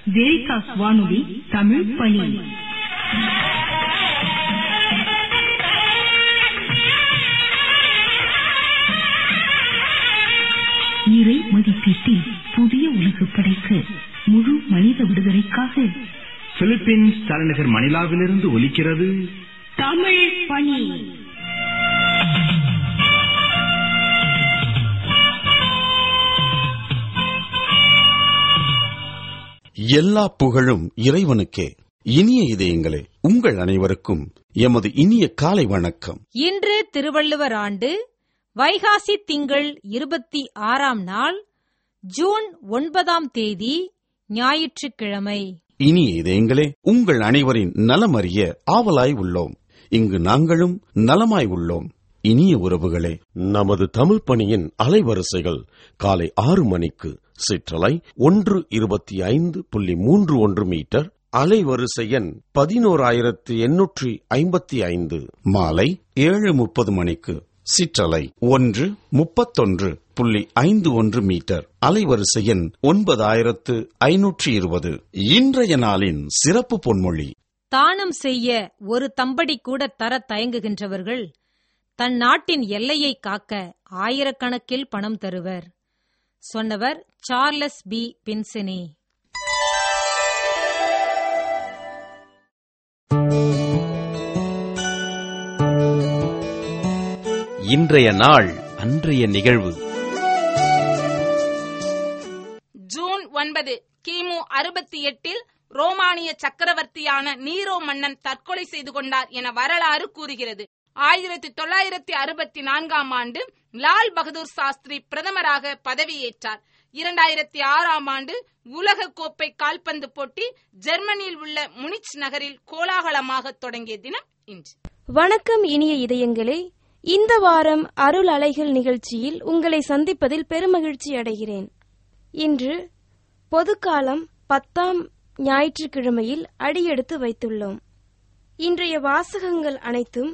வெரிகாஸ் வானொலி தமிழ் பணி இறை மதிப்பீட்டில் புதிய உலகு படைக்க முழு மனித விடுதலைக்காக பிலிப்பீன்ஸ் தலைநகர் மணிலாவிலிருந்து ஒலிக்கிறது தமிழ் பணி எல்லா புகழும் இறைவனுக்கே இனிய இதயங்களே உங்கள் அனைவருக்கும் எமது இனிய காலை வணக்கம் இன்று திருவள்ளுவர் ஆண்டு வைகாசி திங்கள் இருபத்தி ஆறாம் நாள் ஜூன் ஒன்பதாம் தேதி ஞாயிற்றுக்கிழமை இனிய இதயங்களே உங்கள் அனைவரின் நலமறிய ஆவலாய் உள்ளோம் இங்கு நாங்களும் நலமாய் உள்ளோம் இனிய உறவுகளே நமது தமிழ் பணியின் அலைவரிசைகள் காலை ஆறு மணிக்கு சிற்றலை ஒன்று இருபத்தி ஐந்து புள்ளி மூன்று ஒன்று மீட்டர் அலைவரிசை எண் பதினோராயிரத்து எண்ணூற்றி ஐம்பத்தி ஐந்து மாலை ஏழு முப்பது மணிக்கு சிற்றலை ஒன்று முப்பத்தொன்று புள்ளி ஐந்து ஒன்று மீட்டர் அலைவரிசை எண் ஒன்பதாயிரத்து ஐநூற்றி இருபது இன்றைய நாளின் சிறப்பு பொன்மொழி தானம் செய்ய ஒரு தம்படி கூட தர தயங்குகின்றவர்கள் தன் நாட்டின் எல்லையை காக்க ஆயிரக்கணக்கில் பணம் தருவர் சொன்னவர் சார்லஸ் பி பின்செனி இன்றைய நாள் அன்றைய நிகழ்வு ஜூன் ஒன்பது கிமு அறுபத்தி எட்டில் ரோமானிய சக்கரவர்த்தியான நீரோ மன்னன் தற்கொலை செய்து கொண்டார் என வரலாறு கூறுகிறது ஆயிரத்தி தொள்ளாயிரத்தி அறுபத்தி நான்காம் ஆண்டு லால் பகதூர் சாஸ்திரி பிரதமராக பதவியேற்றார் இரண்டாயிரத்தி ஆறாம் ஆண்டு உலக கோப்பை கால்பந்து போட்டி ஜெர்மனியில் உள்ள முனிச் நகரில் கோலாகலமாக தொடங்கிய தினம் இன்று வணக்கம் இனிய இதயங்களே இந்த வாரம் அருள் அலைகள் நிகழ்ச்சியில் உங்களை சந்திப்பதில் பெருமகிழ்ச்சி அடைகிறேன் இன்று பொதுக்காலம் பத்தாம் ஞாயிற்றுக்கிழமையில் அடியெடுத்து வைத்துள்ளோம் இன்றைய வாசகங்கள் அனைத்தும்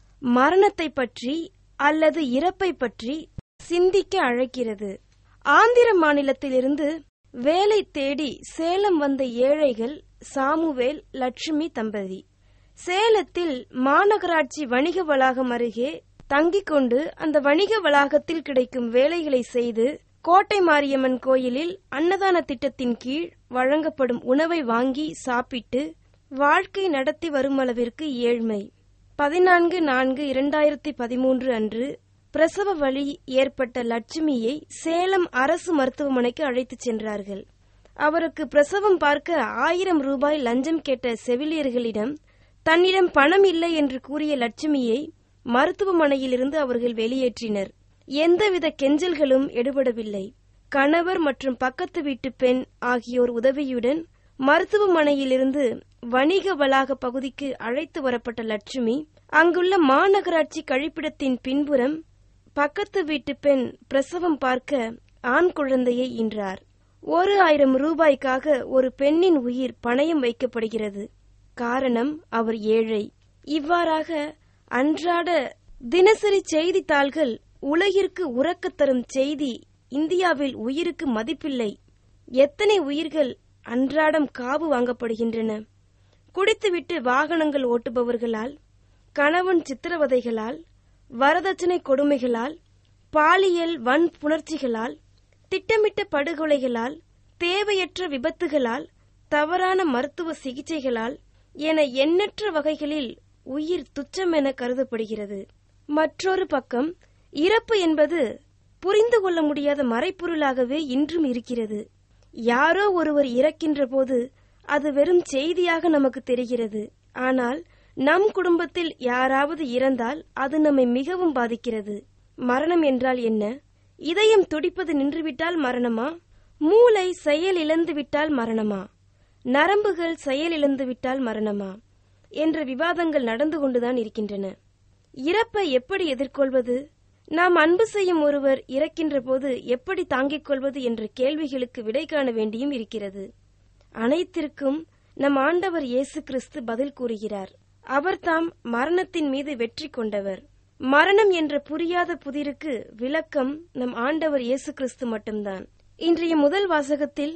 மரணத்தை பற்றி அல்லது இறப்பை பற்றி சிந்திக்க அழைக்கிறது ஆந்திர மாநிலத்திலிருந்து வேலை தேடி சேலம் வந்த ஏழைகள் சாமுவேல் லட்சுமி தம்பதி சேலத்தில் மாநகராட்சி வணிக வளாகம் அருகே தங்கிக் கொண்டு அந்த வணிக வளாகத்தில் கிடைக்கும் வேலைகளை செய்து கோட்டை மாரியம்மன் கோயிலில் அன்னதான திட்டத்தின் கீழ் வழங்கப்படும் உணவை வாங்கி சாப்பிட்டு வாழ்க்கை நடத்தி வருமளவிற்கு ஏழ்மை பதினான்கு நான்கு இரண்டாயிரத்தி பதிமூன்று அன்று பிரசவ வலி ஏற்பட்ட லட்சுமியை சேலம் அரசு மருத்துவமனைக்கு அழைத்துச் சென்றார்கள் அவருக்கு பிரசவம் பார்க்க ஆயிரம் ரூபாய் லஞ்சம் கேட்ட செவிலியர்களிடம் தன்னிடம் பணம் இல்லை என்று கூறிய லட்சுமியை மருத்துவமனையிலிருந்து அவர்கள் வெளியேற்றினர் எந்தவித கெஞ்சல்களும் எடுபடவில்லை கணவர் மற்றும் பக்கத்து வீட்டு பெண் ஆகியோர் உதவியுடன் மருத்துவமனையிலிருந்து வணிக வளாக பகுதிக்கு அழைத்து வரப்பட்ட லட்சுமி அங்குள்ள மாநகராட்சி கழிப்பிடத்தின் பின்புறம் பக்கத்து வீட்டு பெண் பிரசவம் பார்க்க ஆண் குழந்தையை ஈன்றார் ஒரு ஆயிரம் ரூபாய்க்காக ஒரு பெண்ணின் உயிர் பணயம் வைக்கப்படுகிறது காரணம் அவர் ஏழை இவ்வாறாக அன்றாட தினசரி செய்தித்தாள்கள் உலகிற்கு உறக்கத் தரும் செய்தி இந்தியாவில் உயிருக்கு மதிப்பில்லை எத்தனை உயிர்கள் அன்றாடம் காவு வாங்கப்படுகின்றன குடித்துவிட்டு வாகனங்கள் ஓட்டுபவர்களால் கணவன் சித்திரவதைகளால் வரதட்சணை கொடுமைகளால் பாலியல் வன்புணர்ச்சிகளால் திட்டமிட்ட படுகொலைகளால் தேவையற்ற விபத்துகளால் தவறான மருத்துவ சிகிச்சைகளால் என எண்ணற்ற வகைகளில் உயிர் துச்சமென கருதப்படுகிறது மற்றொரு பக்கம் இறப்பு என்பது புரிந்து கொள்ள முடியாத மறைப்பொருளாகவே இன்றும் இருக்கிறது யாரோ ஒருவர் இறக்கின்ற போது அது வெறும் செய்தியாக நமக்கு தெரிகிறது ஆனால் நம் குடும்பத்தில் யாராவது இறந்தால் அது நம்மை மிகவும் பாதிக்கிறது மரணம் என்றால் என்ன இதயம் துடிப்பது நின்றுவிட்டால் மரணமா மூளை செயல் இழந்துவிட்டால் மரணமா நரம்புகள் செயல் இழந்துவிட்டால் மரணமா என்ற விவாதங்கள் நடந்து கொண்டுதான் இருக்கின்றன இறப்பை எப்படி எதிர்கொள்வது நாம் அன்பு செய்யும் ஒருவர் இறக்கின்ற போது எப்படி தாங்கிக் கொள்வது என்ற கேள்விகளுக்கு விடை காண வேண்டியும் இருக்கிறது அனைத்திற்கும் நம் ஆண்டவர் இயேசு கிறிஸ்து பதில் கூறுகிறார் அவர்தாம் மரணத்தின் மீது வெற்றி கொண்டவர் மரணம் என்ற புரியாத புதிருக்கு விளக்கம் நம் ஆண்டவர் இயேசு கிறிஸ்து மட்டும்தான் இன்றைய முதல் வாசகத்தில்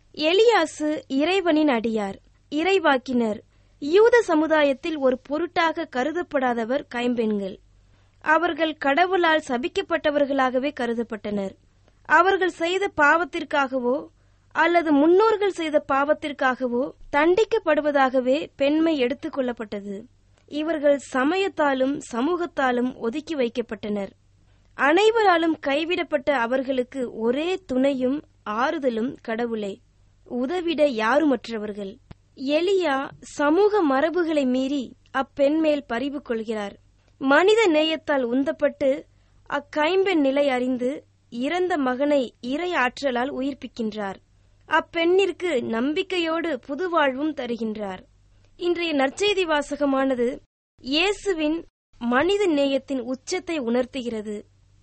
எலியாசு இறைவனின் அடியார் இறைவாக்கினர் யூத சமுதாயத்தில் ஒரு பொருட்டாக கருதப்படாதவர் கைம்பெண்கள் அவர்கள் கடவுளால் சபிக்கப்பட்டவர்களாகவே கருதப்பட்டனர் அவர்கள் செய்த பாவத்திற்காகவோ அல்லது முன்னோர்கள் செய்த பாவத்திற்காகவோ தண்டிக்கப்படுவதாகவே பெண்மை எடுத்துக் கொள்ளப்பட்டது இவர்கள் சமயத்தாலும் சமூகத்தாலும் ஒதுக்கி வைக்கப்பட்டனர் அனைவராலும் கைவிடப்பட்ட அவர்களுக்கு ஒரே துணையும் ஆறுதலும் கடவுளே உதவிட யாருமற்றவர்கள் எலியா சமூக மரபுகளை மீறி அப்பெண் மேல் பரிவு கொள்கிறார் மனித நேயத்தால் உந்தப்பட்டு அக்கைம்பெண் நிலை அறிந்து இறந்த மகனை இறை ஆற்றலால் உயிர்ப்பிக்கின்றார் அப்பெண்ணிற்கு நம்பிக்கையோடு புது வாழ்வும் தருகின்றார் இன்றைய நற்செய்தி வாசகமானது இயேசுவின் மனித நேயத்தின் உச்சத்தை உணர்த்துகிறது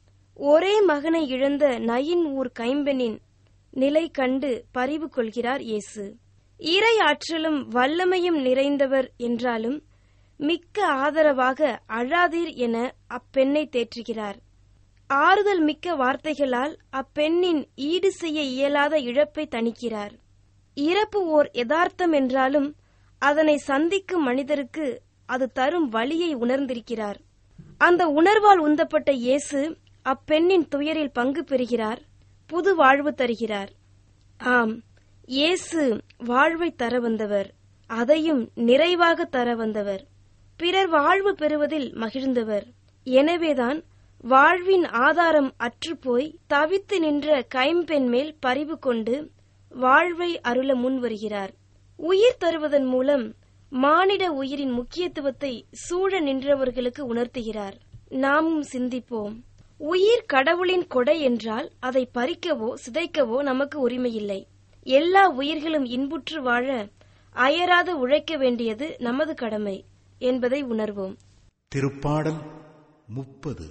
ஒரே மகனை இழந்த நயின் ஊர் கைம்பெண்ணின் நிலை கண்டு பரிவு கொள்கிறார் இயேசு இறை ஆற்றலும் வல்லமையும் நிறைந்தவர் என்றாலும் மிக்க ஆதரவாக அழாதீர் என அப்பெண்ணை தேற்றுகிறார் ஆறுதல் மிக்க வார்த்தைகளால் அப்பெண்ணின் ஈடு செய்ய இயலாத இழப்பை தணிக்கிறார் இறப்பு ஓர் யதார்த்தம் என்றாலும் அதனை சந்திக்கும் மனிதருக்கு அது தரும் வழியை உணர்ந்திருக்கிறார் அந்த உணர்வால் உந்தப்பட்ட இயேசு அப்பெண்ணின் துயரில் பங்கு பெறுகிறார் புது வாழ்வு தருகிறார் ஆம் இயேசு வாழ்வை தர வந்தவர் அதையும் நிறைவாக தர வந்தவர் பிறர் வாழ்வு பெறுவதில் மகிழ்ந்தவர் எனவேதான் வாழ்வின் ஆதாரம் அற்றுப்போய் தவித்து நின்ற கைம்பெண் மேல் பரிவு கொண்டு வாழ்வை அருள முன் வருகிறார் உயிர் தருவதன் மூலம் மானிட உயிரின் முக்கியத்துவத்தை சூழ நின்றவர்களுக்கு உணர்த்துகிறார் நாமும் சிந்திப்போம் உயிர் கடவுளின் கொடை என்றால் அதை பறிக்கவோ சிதைக்கவோ நமக்கு உரிமையில்லை எல்லா உயிர்களும் இன்புற்று வாழ அயராது உழைக்க வேண்டியது நமது கடமை என்பதை உணர்வோம் திருப்பாடல் முப்பது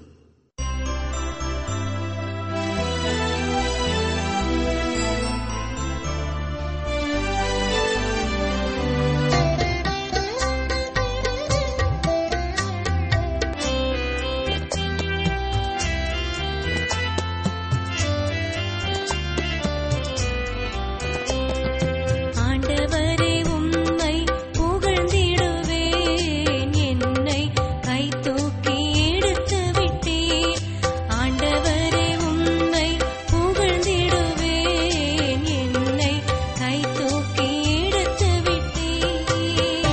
ஆண்டவரே உம்மை புகழ்ந்திடுவேன் என்னை கை தூக்கி எடுத்து விட்டீர் ஆண்டவரே உம்மை புகழ்ந்திடுவேன் என்னை கை தூக்கி எடுத்து விட்டீர்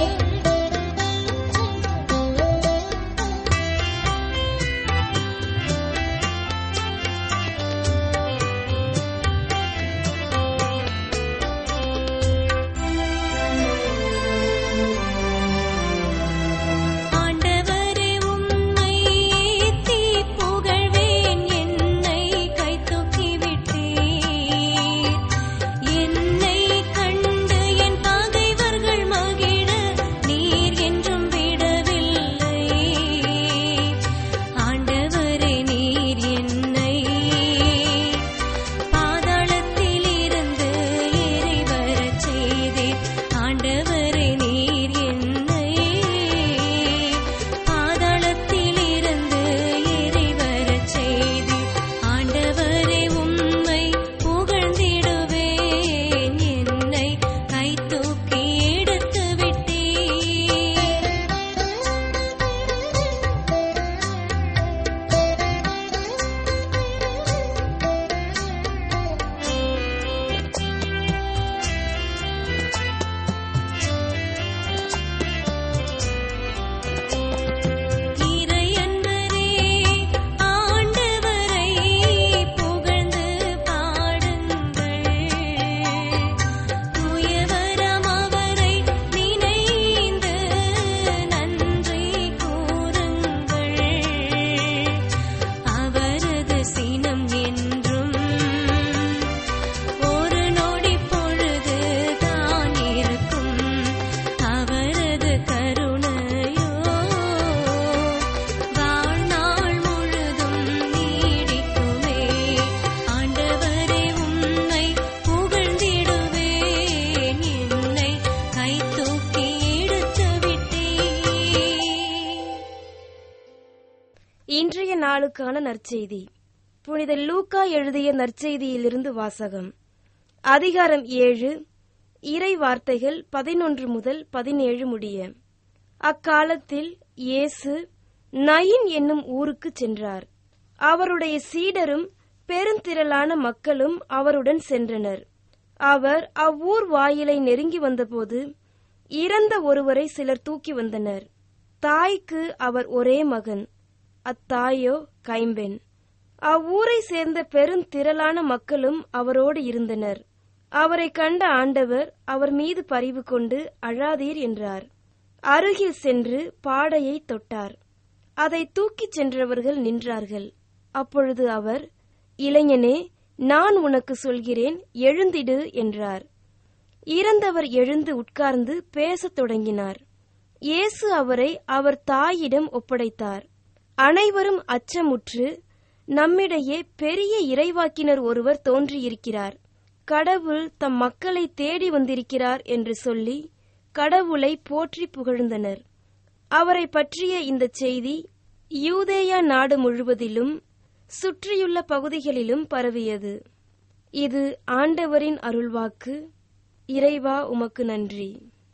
ஆண்டவரே உம்மை ஏத்தி புகழ்வேன் என்னை கை தூக்கி விட்டீர் என்னை கண்டு என் பகைவர்கள் மகிழ நீர் என்றும் விடவில்லை ஆண்டவரே நீர் என்னை பாதாளத்தில் இருந்து ஏறி வரச் செய்தீர் ஆண்டவரே நீர் என்னை பாதாளத்தில் இருந்து ஏறி வரச் செய்தீர் ஆண்டவரே உம்மை புகழ்ந்திடுவேன் என்னை கை தூக்கி எடுத்து விட்டீர் இறையன்பரே ஆண்டவரை புகழ்ந்து பாடுங்கள் தூயவரம் அவரை நினைந்து நன்றி கூறுங்கள் அவரது சினம் என்றும் ஒரு நொடி பொழுது தான் இருக்கும் அவரது கருணையோ வாழ்நாள் முழுதும் நீடிக்குமே ஆண்டவரே உம்மை புகழ்ந்திடுவேன் என்னை கை தூக்கி எடுத்து விட்டீர் இன்றைய நாளுக்கான நற்செய்தி புனித லூக்கா எழுதிய நற்செய்தியிலிருந்து வாசகம் அதிகாரம் ஏழு இறை வார்த்தைகள் பதினொன்று முதல் பதினேழு முடிய அக்காலத்தில் இயேசு நயின் என்னும் ஊருக்கு சென்றார் அவருடைய சீடரும் பெருந்திரளான மக்களும் அவருடன் சென்றனர் அவர் அவ்வூர் வாயிலை நெருங்கி வந்தபோது இறந்த ஒருவரை சிலர் தூக்கி வந்தனர் தாய்க்கு அவர் ஒரே மகன் அத்தாயோ கைம்பெண் அவ்வூரை சேர்ந்த பெருந்திரளான மக்களும் அவரோடு இருந்தனர் அவரை கண்ட ஆண்டவர் அவர் மீது பரிவு கொண்டு அழாதீர் என்றார் அருகில் சென்று பாடையை தொட்டார் அதை தூக்கிச் சென்றவர்கள் நின்றார்கள் அப்பொழுது அவர் இளைஞனே நான் உனக்கு சொல்கிறேன் எழுந்திடு என்றார் இறந்தவர் எழுந்து உட்கார்ந்து பேசத் தொடங்கினார் இயேசு அவரை அவர் தாயிடம் ஒப்படைத்தார் அனைவரும் அச்சமுற்று நம்மிடையே பெரிய இறைவாக்கினர் ஒருவர் தோன்றியிருக்கிறார் கடவுள் தம் மக்களை தேடி வந்திருக்கிறார் என்று சொல்லி கடவுளை போற்றி புகழ்ந்தனர் அவரை பற்றிய இந்த செய்தி யூதேயா நாடு முழுவதிலும் சுற்றியுள்ள பகுதிகளிலும் பரவியது இது ஆண்டவரின் அருள்வாக்கு இறைவா உமக்கு நன்றி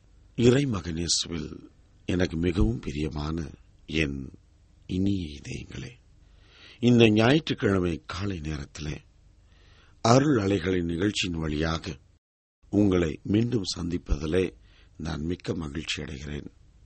இறைமகனேசுவில் எனக்கு மிகவும் பிரியமான என் இனிய இதயங்களே இந்த ஞாயிற்றுக்கிழமை காலை நேரத்திலே அருள் அலைகளின் நிகழ்ச்சியின் வழியாக உங்களை மீண்டும் சந்திப்பதிலே நான் மிக்க மகிழ்ச்சி அடைகிறேன்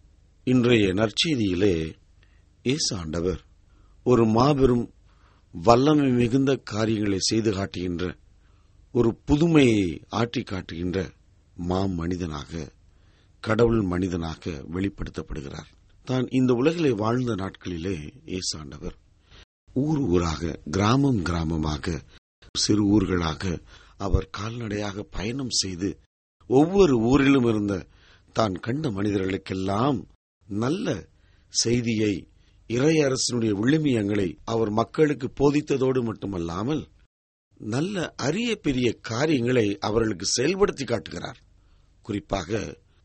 இன்றைய நற்செய்தியிலே இயேசு ஆண்டவர் ஒரு மாபெரும் வல்லமை மிகுந்த காரியங்களை செய்து காட்டுகின்ற ஒரு புதுமையை ஆற்றி காட்டுகின்ற மா மனிதனாக கடவுள் மனிதனாக வெளிப்படுத்தப்படுகிறார் தான் இந்த உலகிலே வாழ்ந்த நாட்களிலே இயேசு ஆண்டவர் ஊர் ஊராக கிராமம் கிராமமாக சிறு ஊர்களாக அவர் கால்நடையாக பயணம் செய்து ஒவ்வொரு ஊரிலும் இருந்த தான் கண்ட மனிதர்களுக்கெல்லாம் நல்ல செய்தியை இறையரசனுடைய விழுமியங்களை அவர் மக்களுக்கு போதித்ததோடு மட்டுமல்லாமல் நல்ல அரிய பெரிய காரியங்களை அவர்களுக்கு செயல்படுத்தி காட்டுகிறார் குறிப்பாக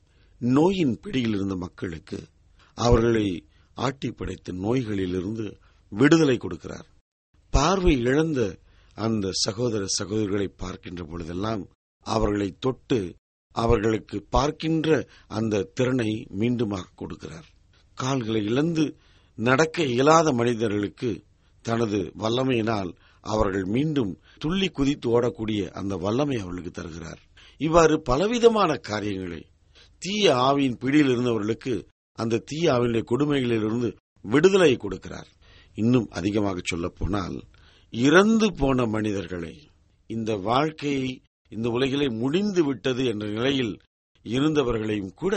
நோயின் பிடியில் இருந்த மக்களுக்கு அவர்களை ஆட்டி படைத்த நோய்களிலிருந்து விடுதலை கொடுக்கிறார் பார்வை இழந்த அந்த சகோதர சகோதரிகளை பார்க்கின்ற பொழுதெல்லாம் அவர்களை தொட்டு அவர்களுக்கு பார்க்கின்ற அந்த திறனை மீண்டுமாக கொடுக்கிறார் கால்களை இழந்து நடக்க இயலாத மனிதர்களுக்கு தனது வல்லமையினால் அவர்கள் மீண்டும் துள்ளி குதித்து ஓடக்கூடிய அந்த வல்லமை அவர்களுக்கு தருகிறார் இவ்வாறு பலவிதமான காரியங்களை தீய ஆவியின் பிடியில் இருந்தவர்களுக்கு அந்த தீய ஆவினுடைய கொடுமைகளிலிருந்து விடுதலை கொடுக்கிறார் இன்னும் அதிகமாக சொல்ல போனால் இறந்து போன மனிதர்களை இந்த வாழ்க்கையை இந்த உலகிலே முடிந்து விட்டது என்ற நிலையில் இருந்தவர்களையும் கூட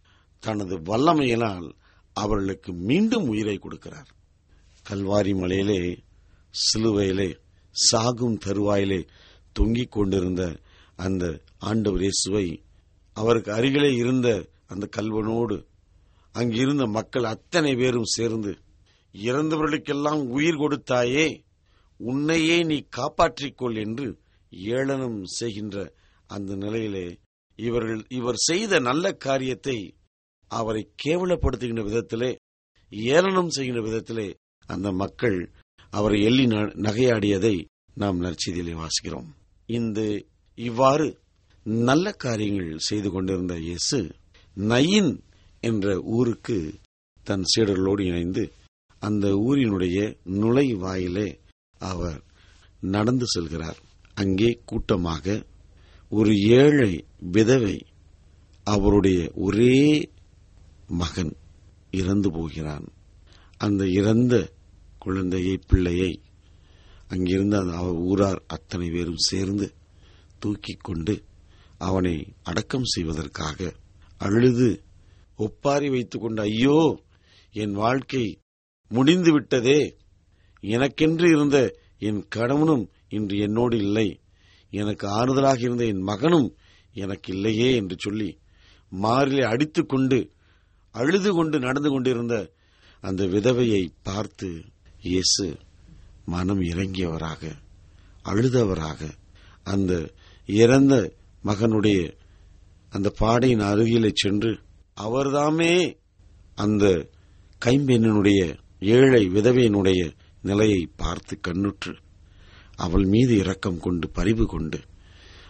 தனது வல்லமையினால் அவர்களுக்கு மீண்டும் உயிரை கொடுக்கிறார் கல்வாரி மலையிலே சிலுவையிலே சாகும் தருவாயிலே தொங்கிக் கொண்டிருந்த அந்த ஆண்டவர் இயேசுவை அவருக்கு அருகிலே இருந்த அந்த கல்வனோடு அங்கிருந்த மக்கள் அத்தனை பேரும் சேர்ந்து இறந்தவர்களுக்கெல்லாம் உயிர் கொடுத்தாயே உன்னையே நீ காப்பாற்றிக்கொள் என்று ஏளனம் செய்கின்ற அந்த நிலையிலே இவர்கள் இவர் செய்த நல்ல காரியத்தை அவரை கேவலப்படுத்துகின்ற விதத்திலே ஏளனம் செய்கின்ற விதத்திலே அந்த மக்கள் அவரை எள்ளி நகையாடியதை நாம் நற்செய்தியிலே வாசிக்கிறோம் இந்த இவ்வாறு நல்ல காரியங்கள் செய்து கொண்டிருந்த இயேசு நயின் என்ற ஊருக்கு தன் சீடர்களோடு இணைந்து அந்த ஊரினுடைய நுழைவாயிலே அவர் நடந்து செல்கிறார் அங்கே கூட்டமாக ஒரு ஏழை விதவை அவருடைய ஒரே மகன் இறந்து போகிறான் அந்த இறந்த குழந்தையை பிள்ளையை அங்கிருந்த அந்த அவர் ஊரார் அத்தனை பேரும் சேர்ந்து தூக்கிக் கொண்டு அவனை அடக்கம் செய்வதற்காக அழுது ஒப்பாரி வைத்துக் கொண்டு ஐயோ என் வாழ்க்கை முடிந்து விட்டதே எனக்கென்று இருந்த என் கணவனும் இன்று என்னோடு இல்லை எனக்கு ஆறுதலாக இருந்த என் மகனும் எனக்கு இல்லையே என்று சொல்லி மாறிலே அடித்துக் கொண்டு அழுது கொண்டு நடந்து கொண்டிருந்த அந்த விதவையை பார்த்து இயேசு மனம் இறங்கியவராக அழுதவராக அந்த இறந்த மகனுடைய அந்த பாடையின் அருகிலே சென்று அவர்தாமே அந்த கைம்பெண்ணினுடைய ஏழை விதவையினுடைய நிலையை பார்த்து கண்ணுற்று அவள் மீது இரக்கம் கொண்டு பரிவு கொண்டு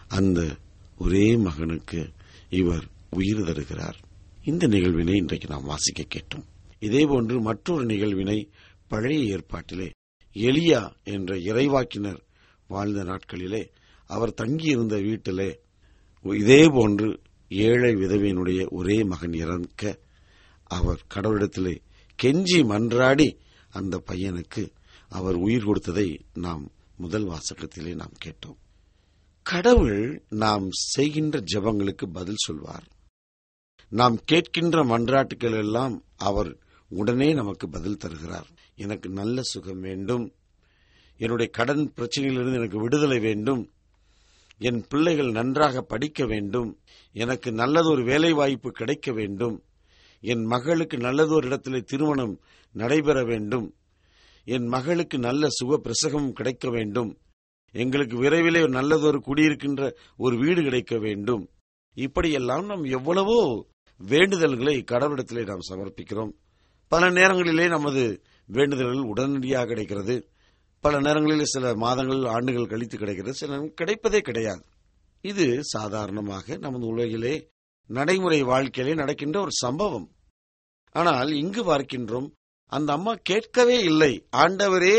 அந்த ஒரே மகனுக்கு இவர் உயிர் தருகிறார் இந்த நிகழ்வினை இன்றைக்கு நாம் வாசிக்க கேட்டோம் இதேபோன்று மற்றொரு நிகழ்வினை பழைய ஏற்பாட்டிலே எலியா என்ற இறைவாக்கினர் வாழ்ந்த நாட்களிலே அவர் தங்கியிருந்த வீட்டிலே இதேபோன்று ஏழை விதவையினுடைய ஒரே மகன் இறக்க அவர் கடவுளிடத்திலே கெஞ்சி மன்றாடி அந்த பையனுக்கு அவர் உயிர் கொடுத்ததை நாம் முதல் வாசகத்திலே நாம் கேட்டோம் கடவுள் நாம் செய்கின்ற ஜெபங்களுக்கு பதில் சொல்வார் நாம் கேட்கின்ற மன்றாட்டுகள் எல்லாம் அவர் உடனே நமக்கு பதில் தருகிறார் எனக்கு நல்ல சுகம் வேண்டும் என்னுடைய கடன் பிரச்சனையிலிருந்து எனக்கு விடுதலை வேண்டும் என் பிள்ளைகள் நன்றாக படிக்க வேண்டும் எனக்கு நல்லதொரு வேலை வாய்ப்பு கிடைக்க வேண்டும் என் மகளுக்கு நல்லதொரு இடத்திலே திருமணம் நடைபெற வேண்டும் என் மகளுக்கு நல்ல சுக பிரசகம் கிடைக்க வேண்டும் எங்களுக்கு விரைவிலே ஒரு நல்லதொரு குடியிருக்கின்ற ஒரு வீடு கிடைக்க வேண்டும் இப்படியெல்லாம் நாம் எவ்வளவோ வேண்டுதல்களை கடவுளிடத்திலே நாம் சமர்ப்பிக்கிறோம் பல நேரங்களிலே நமது வேண்டுதல்கள் உடனடியாக கிடைக்கிறது பல நேரங்களில் சில மாதங்கள் ஆண்டுகள் கழித்து கிடைக்கிறது சில நேரம் கிடைப்பதே கிடையாது இது சாதாரணமாக நமது உலகிலே நடைமுறை வாழ்க்கையிலே நடக்கின்ற ஒரு சம்பவம் ஆனால் இங்கு பார்க்கின்றோம் அந்த அம்மா கேட்கவே இல்லை ஆண்டவரே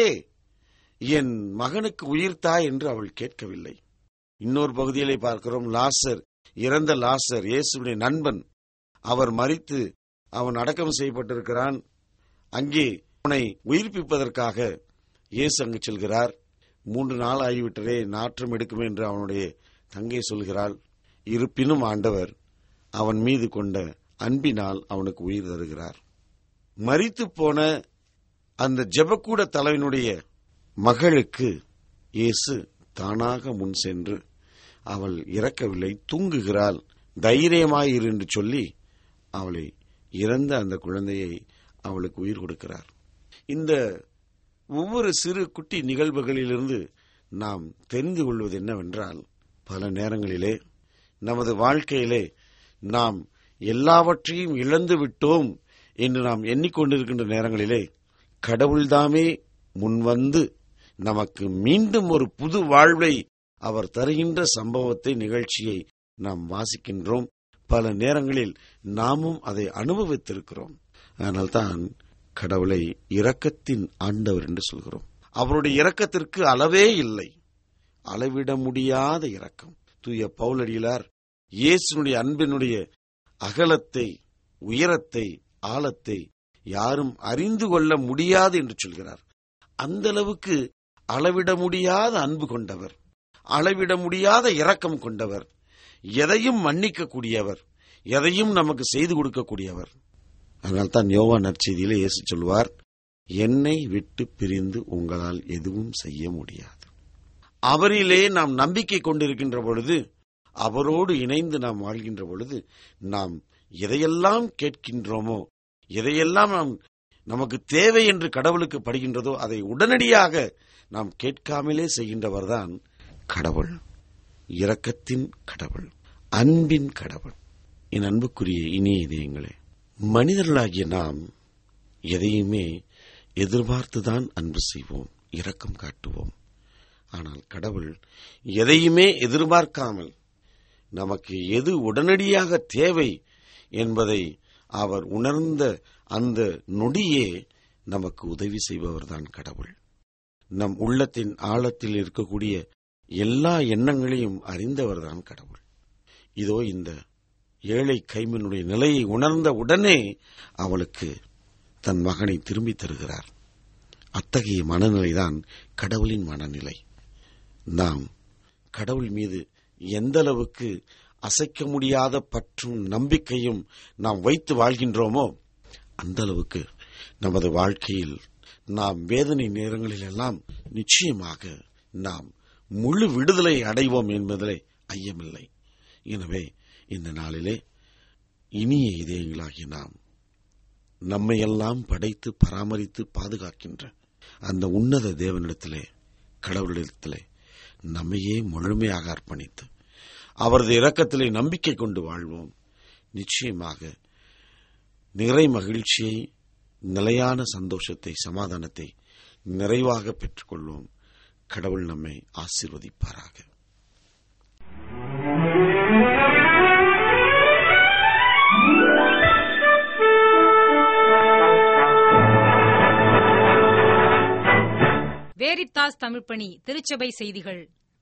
என் மகனுக்கு உயிர்த்தா என்று அவள் கேட்கவில்லை இன்னொரு பகுதியிலே பார்க்கிறோம் லாசர் இறந்த லாசர் இயேசுடைய நண்பன் அவர் மறித்து அவன் அடக்கம் செய்யப்பட்டிருக்கிறான் அங்கே அவனை உயிர்ப்பிப்பதற்காக இயேசு அங்கு செல்கிறார் மூன்று நாள் ஆகிவிட்டதே நாற்றம் எடுக்கும் என்று அவனுடைய தங்கை சொல்கிறாள் இருப்பினும் ஆண்டவர் அவன் மீது கொண்ட அன்பினால் அவனுக்கு உயிர் தருகிறார் மறித்து போன அந்த ஜெபக்கூட தலைவனுடைய மகளுக்கு இயேசு தானாக முன் சென்று அவள் இறக்கவில்லை தூங்குகிறாள் தைரியமாயிரு என்று சொல்லி அவளை இறந்த அந்த குழந்தையை அவளுக்கு உயிர் கொடுக்கிறார் இந்த ஒவ்வொரு சிறு குட்டி நிகழ்வுகளிலிருந்து நாம் தெரிந்து கொள்வது என்னவென்றால் பல நேரங்களிலே நமது வாழ்க்கையிலே நாம் எல்லாவற்றையும் இழந்து விட்டோம் என்று நாம் எண்ணிக்கொண்டிருக்கின்ற நேரங்களிலே கடவுள்தாமே முன்வந்து நமக்கு மீண்டும் ஒரு புது வாழ்வை அவர் தருகின்ற சம்பவத்தை நிகழ்ச்சியை நாம் வாசிக்கின்றோம் பல நேரங்களில் நாமும் அதை அனுபவித்திருக்கிறோம் அதனால்தான் கடவுளை இரக்கத்தின் ஆண்டவர் என்று சொல்கிறோம் அவருடைய இரக்கத்திற்கு அளவே இல்லை அளவிட முடியாத இரக்கம் தூய பவுலடியிலார் இயேசுனுடைய அன்பினுடைய அகலத்தை உயரத்தை ஆழத்தை யாரும் அறிந்து கொள்ள முடியாது என்று சொல்கிறார் அந்த அளவுக்கு அளவிட முடியாத அன்பு கொண்டவர் அளவிட முடியாத இரக்கம் கொண்டவர் எதையும் மன்னிக்கக்கூடியவர் எதையும் நமக்கு செய்து கொடுக்கக்கூடியவர் அதனால் தான் யோவா நற்செய்தியிலே இயேசு சொல்வார் என்னை விட்டு பிரிந்து உங்களால் எதுவும் செய்ய முடியாது அவரிலே நாம் நம்பிக்கை கொண்டிருக்கின்ற பொழுது அவரோடு இணைந்து நாம் வாழ்கின்ற பொழுது நாம் எதையெல்லாம் கேட்கின்றோமோ எதையெல்லாம் நாம் நமக்கு தேவை என்று கடவுளுக்கு படுகின்றதோ அதை உடனடியாக நாம் கேட்காமலே செய்கின்றவர்தான் கடவுள் இரக்கத்தின் கடவுள் அன்பின் கடவுள் என் அன்புக்குரிய இனிய இதயங்களே மனிதர்களாகிய நாம் எதையுமே எதிர்பார்த்துதான் அன்பு செய்வோம் இரக்கம் காட்டுவோம் ஆனால் கடவுள் எதையுமே எதிர்பார்க்காமல் நமக்கு எது உடனடியாக தேவை என்பதை அவர் உணர்ந்த அந்த நொடியே நமக்கு உதவி செய்பவர்தான் கடவுள் நம் உள்ளத்தின் ஆழத்தில் இருக்கக்கூடிய எல்லா எண்ணங்களையும் அறிந்தவர்தான் கடவுள் இதோ இந்த ஏழை கைமனுடைய நிலையை உணர்ந்த உடனே அவளுக்கு தன் மகனை திரும்பி தருகிறார் அத்தகைய மனநிலைதான் கடவுளின் மனநிலை நாம் கடவுள் மீது எந்த அளவுக்கு அசைக்க முடியாத பற்றும் நம்பிக்கையும் நாம் வைத்து வாழ்கின்றோமோ அந்த அளவுக்கு நமது வாழ்க்கையில் நாம் வேதனை நேரங்களிலெல்லாம் நிச்சயமாக நாம் முழு விடுதலை அடைவோம் என்பதிலே ஐயமில்லை எனவே இந்த நாளிலே இனிய இதயங்களாகிய நாம் நம்மையெல்லாம் படைத்து பராமரித்து பாதுகாக்கின்ற அந்த உன்னத தேவனிடத்திலே கடவுளிடத்திலே நம்மையே முழுமையாக அர்ப்பணித்து அவரது இரக்கத்திலே நம்பிக்கை கொண்டு வாழ்வோம் நிச்சயமாக நிறை மகிழ்ச்சியை நிலையான சந்தோஷத்தை சமாதானத்தை நிறைவாக பெற்றுக்கொள்வோம் கடவுள் நம்மை ஆசீர்வதிப்பாராக பேரித்தாஸ் தமிழ்ப்பணி திருச்சபை செய்திகள்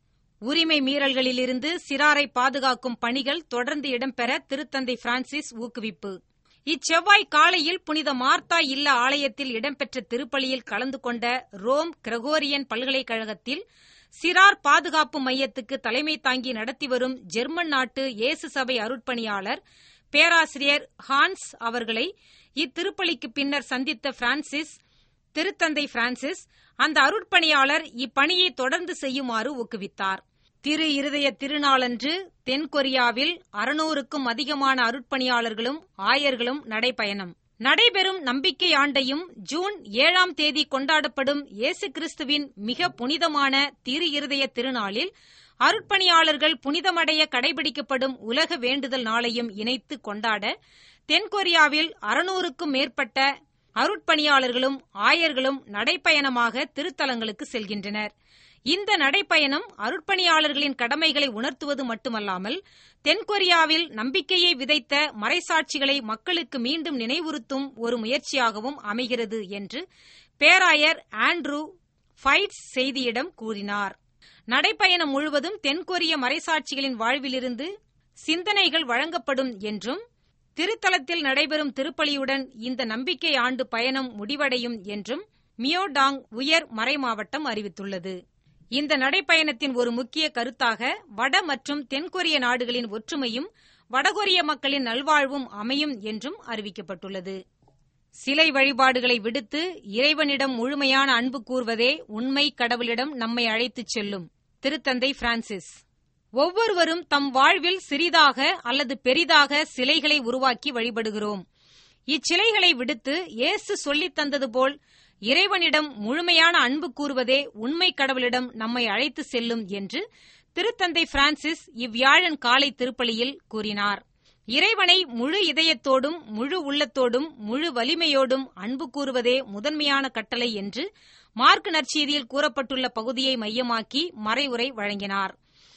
உரிமை மீறல்களிலிருந்து சிறாரை பாதுகாக்கும் பணிகள் தொடர்ந்து இடம்பெற திருத்தந்தை பிரான்சிஸ் ஊக்குவிப்பு இச்செவ்வாய் காலையில் புனித மார்த்தா இல்ல ஆலயத்தில் இடம்பெற்ற திருப்பலியில் கலந்து கொண்ட ரோம் கிரகோரியன் பல்கலைக்கழகத்தில் சிறார் பாதுகாப்பு மையத்துக்கு தலைமை தாங்கி நடத்தி வரும் ஜெர்மன் நாட்டு இயேசு சபை அருட்பணியாளர் பேராசிரியர் ஹான்ஸ் அவர்களை இத்திருப்பலிக்கு பின்னர் சந்தித்த பிரான்சிஸ் திருத்தந்தை பிரான்சிஸ் அந்த அருட்பணியாளர் இப்பணியை தொடர்ந்து செய்யுமாறு ஊக்குவித்தார் திரு இருதய திருநாளன்று தென்கொரியாவில் அறுநூறுக்கும் அதிகமான அருட்பணியாளர்களும் ஆயர்களும் நடைபயணம் நடைபெறும் நம்பிக்கை ஆண்டையும் ஜூன் ஏழாம் தேதி கொண்டாடப்படும் இயேசு கிறிஸ்துவின் மிக புனிதமான திரு இருதய திருநாளில் அருட்பணியாளர்கள் புனிதமடைய கடைபிடிக்கப்படும் உலக வேண்டுதல் நாளையும் இணைத்து கொண்டாட தென்கொரியாவில் அறுநூறுக்கும் மேற்பட்ட அருட்பணியாளர்களும் ஆயர்களும் நடைப்பயணமாக திருத்தலங்களுக்கு செல்கின்றனர் இந்த நடைப்பயணம் அருட்பணியாளர்களின் கடமைகளை உணர்த்துவது மட்டுமல்லாமல் தென்கொரியாவில் நம்பிக்கையை விதைத்த மறைசாட்சிகளை மக்களுக்கு மீண்டும் நினைவுறுத்தும் ஒரு முயற்சியாகவும் அமைகிறது என்று பேராயர் ஆண்ட்ரூ ஃபைட்ஸ் செய்தியிடம் கூறினார் நடைப்பயணம் முழுவதும் தென்கொரிய மறைசாட்சிகளின் வாழ்விலிருந்து சிந்தனைகள் வழங்கப்படும் என்றும் திருத்தலத்தில் நடைபெறும் திருப்பலியுடன் இந்த நம்பிக்கை ஆண்டு பயணம் முடிவடையும் என்றும் மியோடாங் உயர் மறைமாவட்டம் அறிவித்துள்ளது இந்த நடைப்பயணத்தின் ஒரு முக்கிய கருத்தாக வட மற்றும் தென்கொரிய நாடுகளின் ஒற்றுமையும் வடகொரிய மக்களின் நல்வாழ்வும் அமையும் என்றும் அறிவிக்கப்பட்டுள்ளது சிலை வழிபாடுகளை விடுத்து இறைவனிடம் முழுமையான அன்பு கூர்வதே உண்மை கடவுளிடம் நம்மை அழைத்துச் செல்லும் திருத்தந்தை பிரான்சிஸ் ஒவ்வொருவரும் தம் வாழ்வில் சிறிதாக அல்லது பெரிதாக சிலைகளை உருவாக்கி வழிபடுகிறோம் இச்சிலைகளை விடுத்து இயேசு சொல்லித் தந்தது போல் இறைவனிடம் முழுமையான அன்பு கூறுவதே உண்மை கடவுளிடம் நம்மை அழைத்து செல்லும் என்று திருத்தந்தை பிரான்சிஸ் இவ்வியாழன் காலை திருப்பலியில் கூறினார் இறைவனை முழு இதயத்தோடும் முழு உள்ளத்தோடும் முழு வலிமையோடும் அன்பு கூறுவதே முதன்மையான கட்டளை என்று மார்க் நற்செய்தியில் கூறப்பட்டுள்ள பகுதியை மையமாக்கி மறைவுரை வழங்கினார்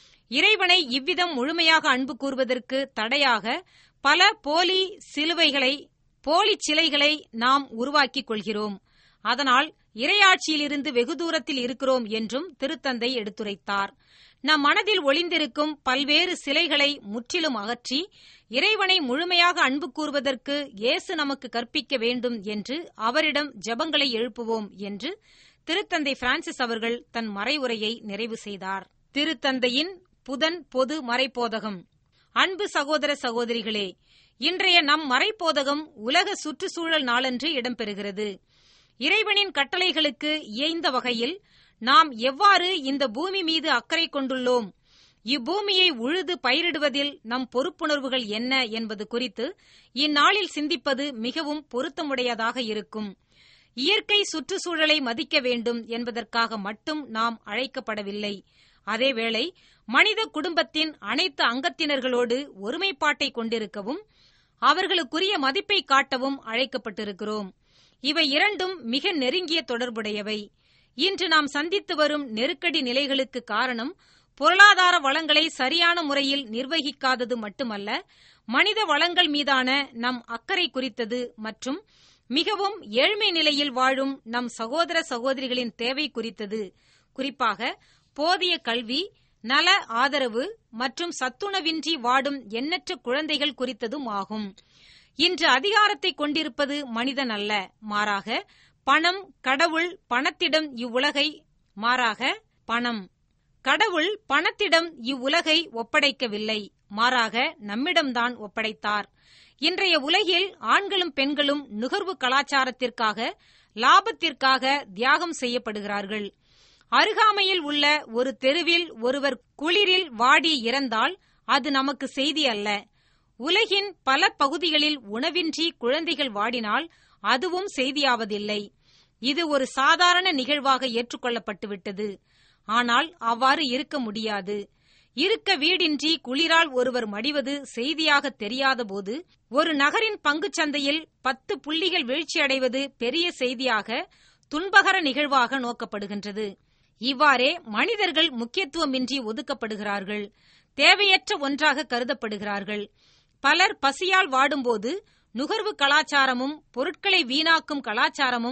இறைவனை இவ்விதம் முழுமையாக அன்பு கூறுவதற்கு தடையாக பல போலி சிலுவைகளை போலி சிலைகளை நாம் உருவாக்கிக் கொள்கிறோம் அதனால் இறையாட்சியிலிருந்து வெகு தூரத்தில் இருக்கிறோம் என்றும் திருத்தந்தை எடுத்துரைத்தார் நம் மனதில் ஒளிந்திருக்கும் பல்வேறு சிலைகளை முற்றிலும் அகற்றி இறைவனை முழுமையாக அன்பு கூறுவதற்கு இயேசு நமக்கு கற்பிக்க வேண்டும் என்று அவரிடம் ஜெபங்களை எழுப்புவோம் என்று திருத்தந்தை பிரான்சிஸ் அவர்கள் தன் மறைவுரையை நிறைவு செய்தார் திருத்தந்தையின் புதன் பொது மறைப்போதகம் அன்பு சகோதர சகோதரிகளே இன்றைய நம் மறைப்போதகம் உலக சுற்றுச்சூழல் நாளன்று இடம்பெறுகிறது இறைவனின் கட்டளைகளுக்கு இயைந்த வகையில் நாம் எவ்வாறு இந்த பூமி மீது அக்கறை கொண்டுள்ளோம் இப்பூமியை உழுது பயிரிடுவதில் நம் பொறுப்புணர்வுகள் என்ன என்பது குறித்து இந்நாளில் சிந்திப்பது மிகவும் பொருத்தமுடையதாக இருக்கும் இயற்கை சுற்றுச்சூழலை மதிக்க வேண்டும் என்பதற்காக மட்டும் நாம் அழைக்கப்படவில்லை அதேவேளை மனித குடும்பத்தின் அனைத்து அங்கத்தினர்களோடு ஒருமைப்பாட்டை கொண்டிருக்கவும் அவர்களுக்குரிய மதிப்பை காட்டவும் அழைக்கப்பட்டிருக்கிறோம் இவை இரண்டும் மிக நெருங்கிய தொடர்புடையவை இன்று நாம் சந்தித்து வரும் நெருக்கடி நிலைகளுக்கு காரணம் பொருளாதார வளங்களை சரியான முறையில் நிர்வகிக்காதது மட்டுமல்ல மனித வளங்கள் மீதான நம் அக்கறை குறித்தது மற்றும் மிகவும் ஏழ்மை நிலையில் வாழும் நம் சகோதர சகோதரிகளின் தேவை குறித்தது குறிப்பாக போதிய கல்வி நல ஆதரவு மற்றும் சத்துணவின்றி வாடும் எண்ணற்ற குழந்தைகள் குறித்ததும் ஆகும் இன்று அதிகாரத்தை கொண்டிருப்பது மனிதன் அல்ல மாறாக பணம் கடவுள் பணத்திடம் இவ்வுலகை மாறாக பணம் கடவுள் பணத்திடம் இவ்வுலகை ஒப்படைக்கவில்லை மாறாக நம்மிடம்தான் ஒப்படைத்தார் இன்றைய உலகில் ஆண்களும் பெண்களும் நுகர்வு கலாச்சாரத்திற்காக லாபத்திற்காக தியாகம் செய்யப்படுகிறார்கள் அருகாமையில் உள்ள ஒரு தெருவில் ஒருவர் குளிரில் வாடி இறந்தால் அது நமக்கு செய்தி அல்ல உலகின் பல பகுதிகளில் உணவின்றி குழந்தைகள் வாடினால் அதுவும் செய்தியாவதில்லை இது ஒரு சாதாரண நிகழ்வாக ஏற்றுக்கொள்ளப்பட்டுவிட்டது ஆனால் அவ்வாறு இருக்க முடியாது இருக்க வீடின்றி குளிரால் ஒருவர் மடிவது செய்தியாக தெரியாதபோது ஒரு நகரின் பங்குச் சந்தையில் பத்து புள்ளிகள் வீழ்ச்சியடைவது பெரிய செய்தியாக துன்பகர நிகழ்வாக நோக்கப்படுகின்றது இவ்வாறே மனிதர்கள் முக்கியத்துவமின்றி ஒதுக்கப்படுகிறார்கள் தேவையற்ற ஒன்றாக கருதப்படுகிறார்கள் பலர் பசியால் வாடும்போது நுகர்வு கலாச்சாரமும் பொருட்களை வீணாக்கும் கலாச்சாரமும்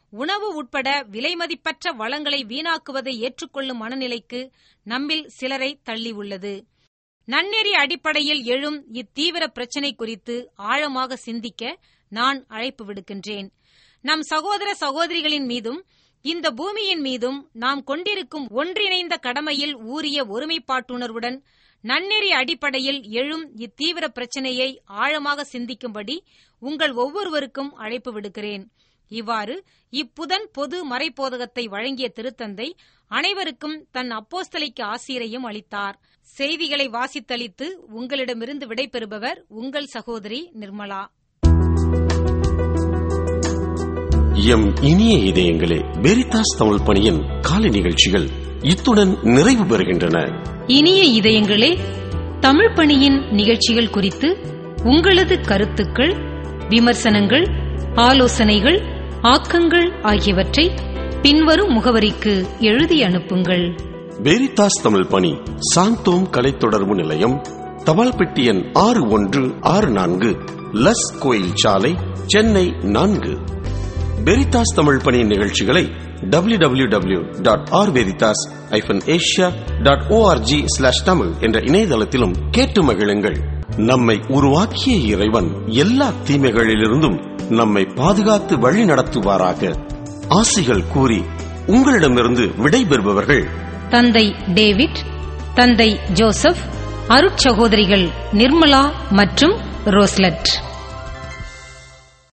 உணவு உட்பட விலைமதிப்பற்ற வளங்களை வீணாக்குவதை ஏற்றுக்கொள்ளும் மனநிலைக்கு நம்மில் சிலரை தள்ளியுள்ளது நன்னெறி அடிப்படையில் எழும் இத்தீவிர பிரச்சினை குறித்து ஆழமாக சிந்திக்க நான் அழைப்பு விடுக்கின்றேன் நம் சகோதர சகோதரிகளின் மீதும் இந்த பூமியின் மீதும் நாம் கொண்டிருக்கும் ஒன்றிணைந்த கடமையில் ஊறிய ஒருமைப்பாட்டுணர்வுடன் நன்னெறி அடிப்படையில் எழும் இத்தீவிர பிரச்சனையை ஆழமாக சிந்திக்கும்படி உங்கள் ஒவ்வொருவருக்கும் அழைப்பு விடுக்கிறேன் இவ்வாறு இப்புதன் பொது மறைப்போதகத்தை வழங்கிய திருத்தந்தை அனைவருக்கும் தன் அப்போஸ்தலிக்கு ஆசிரியையும் அளித்தார் செய்திகளை வாசித்தளித்து உங்களிடமிருந்து விடைபெறுபவர் உங்கள் சகோதரி நிர்மலா எம் இனிய இதயங்களே வெரிதாஸ் தமிழ் பணியின் காலை நிகழ்ச்சிகள் இத்துடன் நிறைவு பெறுகின்றன இனிய இதயங்களே தமிழ் பணியின் நிகழ்ச்சிகள் குறித்து உங்களது கருத்துக்கள் விமர்சனங்கள் ஆலோசனைகள் ஆக்கங்கள் ஆகியவற்றை பின்வரும் முகவரிக்கு எழுதி அனுப்புங்கள் வெரிதாஸ் தமிழ் பணி சாந்தோம் கலை தொடர்பு நிலையம் தபால் பெட்டி எண் ஆறு ஒன்று ஆறு நான்கு லஸ் கோயில் சாலை சென்னை நான்கு வெரிதாஸ் தமிழ் பணியின் நிகழ்ச்சிகளை W W W dot R Veritas ஐஃபன் Asia dot ORG slash Tamil என்ற இணையதளத்திலும் கேட்டு மகிழுங்கள் நம்மை உருவாக்கிய இறைவன் எல்லா தீமைகளிலிருந்தும் நம்மை பாதுகாத்து வழி நடத்துவாராக ஆசிகள் கூறி உங்களிடமிருந்து விடைபெறுபவர்கள் தந்தை டேவிட் தந்தை ஜோசப் அருட்சகோதரிகள் நிர்மலா மற்றும் ரோஸ்லட்